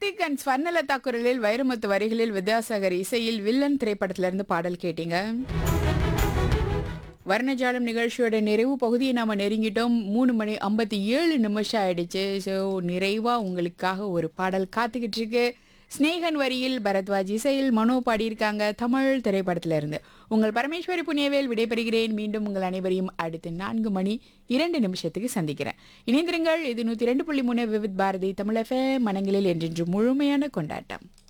Karthik and Swarnalatha குரலில் வைரமுத்து வரிகளில் வித்யாசாகர் இசையில் வில்லன் திரைப்படத்திலிருந்து பாடல் கேட்டீங்க வர்ணஜாலம் நிகழ்ச்சியோட நிறைவு பகுதியை நாம நெருங்கிட்டோம் மூணு மணி ஐம்பத்தி ஏழு நிமிஷம் ஆயிடுச்சு ஸோ நிறைவா உங்களுக்காக ஒரு பாடல் காத்துக்கிட்டு இருக்கு ஸ்னேகன் வரியில் பரத்வாஜ் இசையில் மனோ பாடியிருக்காங்க தமிழ் திரைப்படத்துல இருந்து உங்கள் பரமேஸ்வரி புண்ணியவேல் விடைபெறுகிறேன் மீண்டும் உங்கள் அனைவரையும் அடுத்து நான்கு மணி இரண்டு நிமிஷத்துக்கு சந்திக்கிறேன் இணைந்திருங்கள் இது நூற்றி ரெண்டு புள்ளி மூணு விவித் பாரதி தமிழ் எஃப்எம் மனங்களில் என்றென்று முழுமையான கொண்டாட்டம்